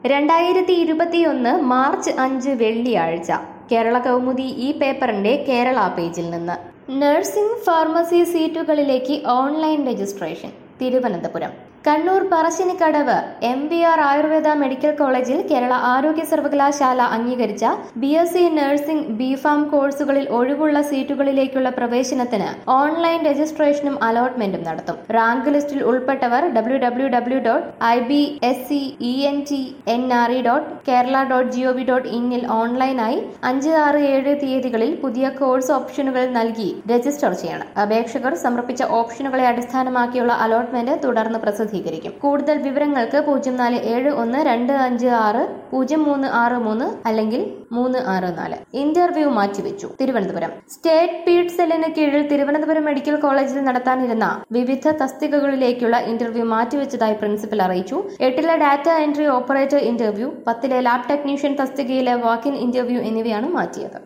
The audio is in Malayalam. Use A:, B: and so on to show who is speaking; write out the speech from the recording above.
A: രണ്ടായിരത്തി ഇരുപത്തിയൊന്ന് മാർച്ച് അഞ്ച് വെള്ളിയാഴ്ച കേരള കൗമുദി ഈ പേപ്പറിന്റെ കേരള പേജിൽ നിന്ന് നഴ്സിംഗ് ഫാർമസി സീറ്റുകളിലേക്ക് online registration Thiruvananthapuram Kannur Parassinikkadavu M B R Ayurveda medical കോളേജിൽ കേരള ആരോഗ്യ സർവകലാശാല അംഗീകരിച്ച B S C nursing B pharm കോഴ്സുകളിൽ ഒഴിവുള്ള സീറ്റുകളിലേക്കുള്ള പ്രവേശനത്തിന് ഓൺലൈൻ രജിസ്ട്രേഷനും അലോട്ട്മെന്റും നടത്തും റാങ്ക് ലിസ്റ്റിൽ ഉൾപ്പെട്ടവർ W W W dot I B S C E N T N R E dot Kerala dot G O V dot ഇന്നിൽ ഓൺലൈനായി അഞ്ച് ആറ് ഏഴ് തീയതികളിൽ പുതിയ കോഴ്സ് ഓപ്ഷനുകൾ നൽകി രജിസ്റ്റർ ചെയ്യണം അപേക്ഷകർ സമർപ്പിച്ച ഓപ്ഷനുകളെ അടിസ്ഥാനമാക്കിയുള്ള അലോട്ട്മെന്റ് തുടർന്ന് പ്രസിദ്ധീകരിക്കും കൂടുതൽ വിവരങ്ങൾക്ക് പൂജ്യം നാല് ഏഴ് ഒന്ന് രണ്ട് അഞ്ച് ആറ് പൂജ്യം മൂന്ന് ആറ് മൂന്ന് അല്ലെങ്കിൽ മൂന്ന് ആറ് നാല് ഇന്റർവ്യൂ മാറ്റിവെച്ചു തിരുവനന്തപുരം സ്റ്റേറ്റ് പീഡ് സെല്ലിന് കീഴിൽ തിരുവനന്തപുരം മെഡിക്കൽ കോളേജിൽ നടത്താനിരുന്ന വിവിധ തസ്തികകളിലേക്കുള്ള ഇന്റർവ്യൂ മാറ്റിവെച്ചതായി പ്രിൻസിപ്പൽ അറിയിച്ചു എട്ടിലെ ഡാറ്റ എൻട്രി ഓപ്പറേറ്റർ ഇന്റർവ്യൂ പത്തിലെ ലാബ് ടെക്നീഷ്യൻ തസ്തികയിലെ വാക്കിൻ ഇന്റർവ്യൂ എന്നിവയാണ് മാറ്റിയത്